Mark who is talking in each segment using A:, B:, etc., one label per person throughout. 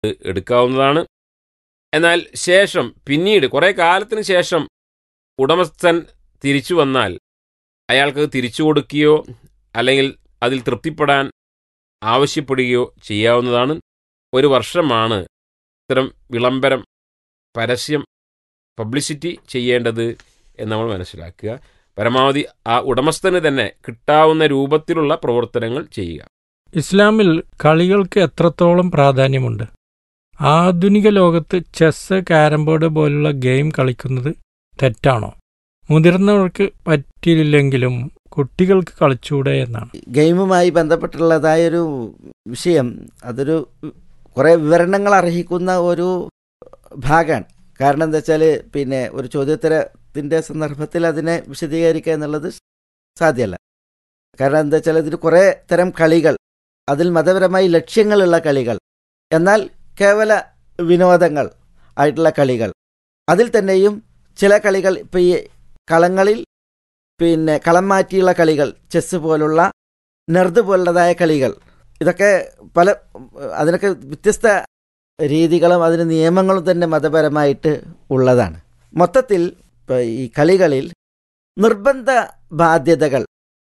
A: എടുക്കാവുന്നതാണ് എന്നാൽ ശേഷം പിന്നീട് കുറേ കാലത്തിന് ശേഷം ഉടമസ്ഥൻ തിരിച്ചു വന്നാൽ അയാൾക്ക് തിരിച്ചു കൊടുക്കുകയോ അല്ലെങ്കിൽ അതിൽ തൃപ്തിപ്പെടാൻ ആവശ്യപ്പെടുകയോ ചെയ്യാവുന്നതാണ് ഒരു വർഷമാണ് ഇത്തരം വിളംബരം പരസ്യം പബ്ലിസിറ്റി ചെയ്യേണ്ടത് എന്ന് നമ്മൾ മനസ്സിലാക്കുക പരമാവധി ആ ഉടമസ്ഥന് തന്നെ കിട്ടാവുന്ന രൂപത്തിലുള്ള പ്രവർത്തനങ്ങൾ ചെയ്യുക
B: ഇസ്ലാമിൽ കളികൾക്ക് എത്രത്തോളം പ്രാധാന്യമുണ്ട് ആധുനിക ലോകത്ത് ചെസ് കാരംബോർഡ് പോലുള്ള ഗെയിം കളിക്കുന്നത് തെറ്റാണോ മുതിർന്നവർക്ക് പറ്റിയില്ലെങ്കിലും കുട്ടികൾക്ക് കളിച്ചൂടെ എന്നാണ്
C: ഗെയിമുമായി ബന്ധപ്പെട്ടുള്ളതായൊരു വിഷയം അതൊരു കുറേ വിവരണങ്ങൾ അർഹിക്കുന്ന ഒരു ഭാഗമാണ് കാരണം എന്താ വെച്ചാൽ പിന്നെ ഒരു ചോദ്യോത്തരത്തിൻ്റെ സന്ദർഭത്തിൽ അതിനെ വിശദീകരിക്കുക എന്നുള്ളത് സാധ്യമല്ല കാരണം എന്താ വെച്ചാൽ ഇതിൽ കുറേ തരം കളികൾ അതിൽ മതപരമായി ലക്ഷ്യങ്ങളുള്ള കളികൾ എന്നാൽ കേവല വിനോദങ്ങൾ ആയിട്ടുള്ള കളികൾ അതിൽ തന്നെയും ചില കളികൾ ഇപ്പോൾ ഈ കളങ്ങളിൽ പിന്നെ കളം മാറ്റിയുള്ള കളികൾ ചെസ്സ് പോലുള്ള നെർദ് പോലുള്ളതായ കളികൾ ഇതൊക്കെ പല അതിനൊക്കെ വ്യത്യസ്ത രീതികളും അതിന് നിയമങ്ങളും തന്നെ മതപരമായിട്ട് ഉള്ളതാണ് മൊത്തത്തിൽ ഇപ്പോൾ ഈ കളികളിൽ നിർബന്ധ ബാധ്യതകൾ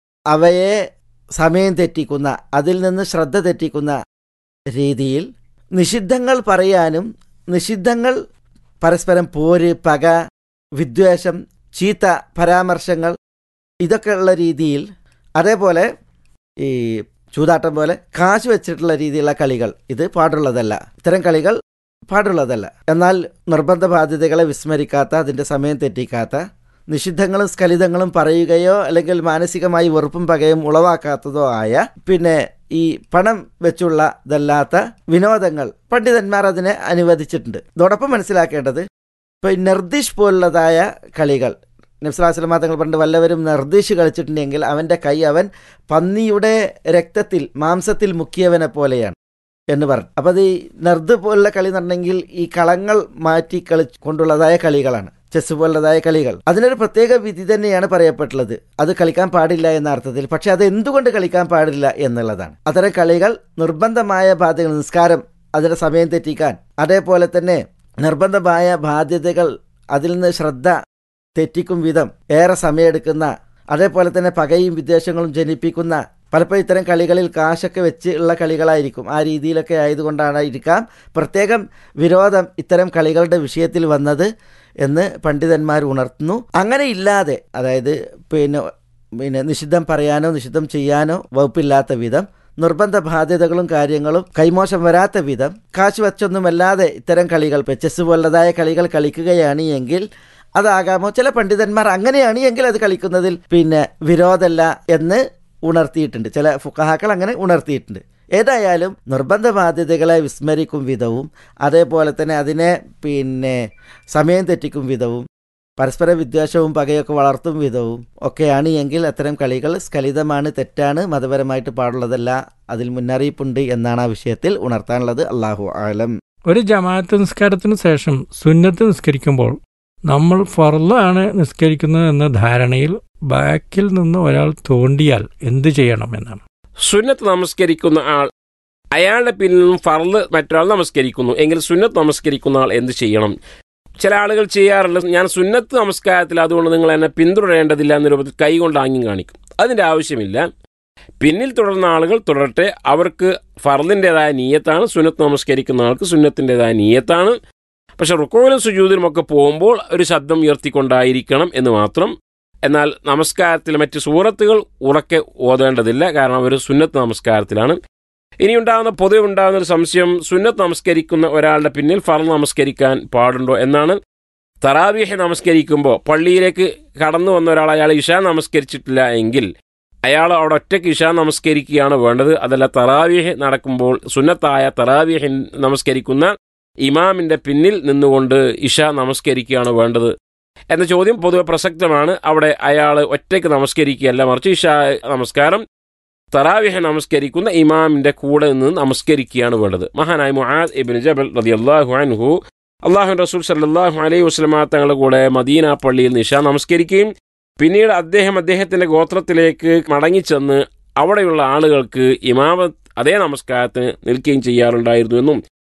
C: അവയെ സമയം തെറ്റിക്കുന്ന അതിൽ നിന്ന് ശ്രദ്ധ തെറ്റിക്കുന്ന രീതിയിൽ നിഷിദ്ധങ്ങൾ പറയാനും നിഷിദ്ധങ്ങൾ പരസ്പരം പോര് പക വിദ്വേഷം ചീത്ത പരാമർശങ്ങൾ ഇതൊക്കെ ഉള്ള രീതിയിൽ അതേപോലെ ഈ ചൂതാട്ടം പോലെ കാശ് വെച്ചിട്ടുള്ള രീതിയിലുള്ള കളികൾ ഇത് പാടുള്ളതല്ല ഇത്തരം കളികൾ പാടുള്ളതല്ല എന്നാൽ നിർബന്ധ ബാധ്യതകളെ വിസ്മരിക്കാത്ത അതിൻ്റെ സമയം തെറ്റിക്കാത്ത നിഷിദ്ധങ്ങളും സ്ഖലിതങ്ങളും പറയുകയോ അല്ലെങ്കിൽ മാനസികമായി വെറുപ്പും പകയും ഉളവാക്കാത്തതോ ആയ പിന്നെ ഈ പണം വെച്ചുള്ളതല്ലാത്ത വിനോദങ്ങൾ പണ്ഡിതന്മാർ അതിനെ അനുവദിച്ചിട്ടുണ്ട് ഇതോടൊപ്പം മനസ്സിലാക്കേണ്ടത് ഇപ്പോൾ ഈ നിർദ്ദിഷ് പോലുള്ളതായ കളികൾ നബ്സലാസ്ലമാ തങ്ങൾ പണ്ട് വല്ലവരും നിർദ്ദിഷ് കളിച്ചിട്ടുണ്ടെങ്കിൽ അവൻ്റെ കൈ അവൻ പന്നിയുടെ രക്തത്തിൽ മാംസത്തിൽ മുക്കിയവനെ പോലെയാണ് എന്ന് പറഞ്ഞു അപ്പോൾ അത് ഈ നെർദ് പോലുള്ള കളി എന്ന് പറഞ്ഞെങ്കിൽ ഈ കളങ്ങൾ മാറ്റി കളി കൊണ്ടുള്ളതായ കളികളാണ് ചെസ് പോലുള്ളതായ കളികൾ അതിനൊരു പ്രത്യേക വിധി തന്നെയാണ് പറയപ്പെട്ടുള്ളത് അത് കളിക്കാൻ പാടില്ല എന്ന അർത്ഥത്തിൽ പക്ഷെ അത് എന്തുകൊണ്ട് കളിക്കാൻ പാടില്ല എന്നുള്ളതാണ് അത്തരം കളികൾ നിർബന്ധമായ ബാധ്യതകൾ നിസ്കാരം അതിൻ്റെ സമയം തെറ്റിക്കാൻ അതേപോലെ തന്നെ നിർബന്ധമായ ബാധ്യതകൾ അതിൽ നിന്ന് ശ്രദ്ധ തെറ്റിക്കും വിധം ഏറെ സമയമെടുക്കുന്ന അതേപോലെ തന്നെ പകയും വിദ്വേഷങ്ങളും ജനിപ്പിക്കുന്ന പലപ്പോഴും ഇത്തരം കളികളിൽ കാശൊക്കെ വെച്ച് ഉള്ള കളികളായിരിക്കും ആ രീതിയിലൊക്കെ ആയതുകൊണ്ടായിരിക്കാം പ്രത്യേകം വിരോധം ഇത്തരം കളികളുടെ വിഷയത്തിൽ വന്നത് എന്ന് പണ്ഡിതന്മാർ ഉണർത്തുന്നു അങ്ങനെ ഇല്ലാതെ അതായത് പിന്നെ പിന്നെ നിഷിദ്ധം പറയാനോ നിഷിദ്ധം ചെയ്യാനോ വകുപ്പില്ലാത്ത വിധം നിർബന്ധ ബാധ്യതകളും കാര്യങ്ങളും കൈമോശം വരാത്ത വിധം കാശ് വച്ചൊന്നുമല്ലാതെ ഇത്തരം കളികൾ ഇപ്പോൾ ചെസ് പോലുള്ളതായ കളികൾ കളിക്കുകയാണ് എങ്കിൽ അതാകാമോ ചില പണ്ഡിതന്മാർ അങ്ങനെയാണ് എങ്കിൽ അത് കളിക്കുന്നതിൽ പിന്നെ വിരോധമല്ല എന്ന് ഉണർത്തിയിട്ടുണ്ട് ചില ഫുക്കഹാക്കൾ അങ്ങനെ ഉണർത്തിയിട്ടുണ്ട് ഏതായാലും നിർബന്ധ ബാധ്യതകളെ വിസ്മരിക്കും വിധവും അതേപോലെ തന്നെ അതിനെ പിന്നെ സമയം തെറ്റിക്കും വിധവും പരസ്പര വിദ്വേഷവും പകയൊക്കെ വളർത്തും വിധവും ഒക്കെയാണ് എങ്കിൽ അത്തരം കളികൾ സ്ഖലിതമാണ് തെറ്റാണ് മതപരമായിട്ട് പാടുള്ളതല്ല അതിൽ മുന്നറിയിപ്പുണ്ട് എന്നാണ് ആ വിഷയത്തിൽ ഉണർത്താനുള്ളത് അള്ളാഹു ആലം
B: ഒരു ജമാഅത്ത് നിസ്കാരത്തിന് ശേഷം സുന്നത്ത് നിസ്കരിക്കുമ്പോൾ നമ്മൾ ഫർളാണ് നിസ്കരിക്കുന്നത് എന്ന ധാരണയിൽ ബാക്കിൽ നിന്ന് ഒരാൾ തോണ്ടിയാൽ എന്തു ചെയ്യണം എന്നാണ്
A: സുന്നത്ത് നമസ്കരിക്കുന്ന ആൾ അയാളുടെ പിന്നിൽ നിന്നും ഫർള് മറ്റൊരാൾ നമസ്കരിക്കുന്നു എങ്കിൽ സുന്നത്ത് നമസ്കരിക്കുന്ന ആൾ എന്ത് ചെയ്യണം ചില ആളുകൾ ചെയ്യാറുണ്ട് ഞാൻ സുന്നത്ത് നമസ്കാരത്തിൽ അതുകൊണ്ട് നിങ്ങൾ എന്നെ പിന്തുടരേണ്ടതില്ല എന്ന രൂപത്തിൽ കൈ കൊണ്ട് ആംഗ്യം കാണിക്കും അതിൻ്റെ ആവശ്യമില്ല പിന്നിൽ തുടർന്ന ആളുകൾ തുടരട്ടെ അവർക്ക് ഫർദിൻ്റെതായ നീയത്താണ് സുന്നത്ത് നമസ്കരിക്കുന്ന ആൾക്ക് സുന്നത്തിൻ്റെതായ നീയത്താണ് പക്ഷെ റുക്കോയിലും സുജൂതിലും ഒക്കെ പോകുമ്പോൾ ഒരു ശബ്ദം ഉയർത്തിക്കൊണ്ടായിരിക്കണം എന്ന് മാത്രം എന്നാൽ നമസ്കാരത്തിൽ മറ്റ് സൂറത്തുകൾ ഉറക്കെ ഓതേണ്ടതില്ല കാരണം അവർ സുന്നത്ത് നമസ്കാരത്തിലാണ് ഇനി ഉണ്ടാകുന്ന പൊതുവെ ഉണ്ടാകുന്ന ഒരു സംശയം സുന്നത്ത് നമസ്കരിക്കുന്ന ഒരാളുടെ പിന്നിൽ ഫർദ് നമസ്കരിക്കാൻ പാടുണ്ടോ എന്നാണ് തറാവീഹ് നമസ്കരിക്കുമ്പോൾ പള്ളിയിലേക്ക് കടന്നു വന്ന ഒരാൾ അയാൾ ഇഷ നമസ്കരിച്ചിട്ടില്ല എങ്കിൽ അയാൾ അവിടെ ഒറ്റയ്ക്ക് ഇഷ നമസ്കരിക്കുകയാണ് വേണ്ടത് അതല്ല തറാവീഹ് നടക്കുമ്പോൾ സുന്നത്തായ തറാവീഹ് നമസ്കരിക്കുന്ന ഇമാമിന്റെ പിന്നിൽ നിന്നുകൊണ്ട് ഇഷ നമസ്കരിക്കുകയാണ് വേണ്ടത് എന്ന ചോദ്യം പൊതുവെ പ്രസക്തമാണ് അവിടെ അയാൾ ഒറ്റയ്ക്ക് നമസ്കരിക്കുകയല്ല മറിച്ച് ഇഷ നമസ്കാരം തറാവിഹ നമസ്കരിക്കുന്ന ഇമാമിന്റെ കൂടെ നിന്ന് നമസ്കരിക്കുകയാണ് വേണ്ടത് മഹാനായ മുഹാദ് ഇബിൻ ജബൽ റതി അള്ളാഹു അൻഹു അള്ളാഹു റസൂൽ സല്ലാഹു അലൈഹി വസ്ലമാ തങ്ങളുടെ കൂടെ മദീന പള്ളിയിൽ നിഷ നമസ്കരിക്കുകയും പിന്നീട് അദ്ദേഹം അദ്ദേഹത്തിന്റെ ഗോത്രത്തിലേക്ക് മടങ്ങിച്ചെന്ന് അവിടെയുള്ള ആളുകൾക്ക് ഇമാമത്ത് അതേ നമസ്കാരത്തിന് നിൽക്കുകയും ചെയ്യാറുണ്ടായിരുന്നു എന്നും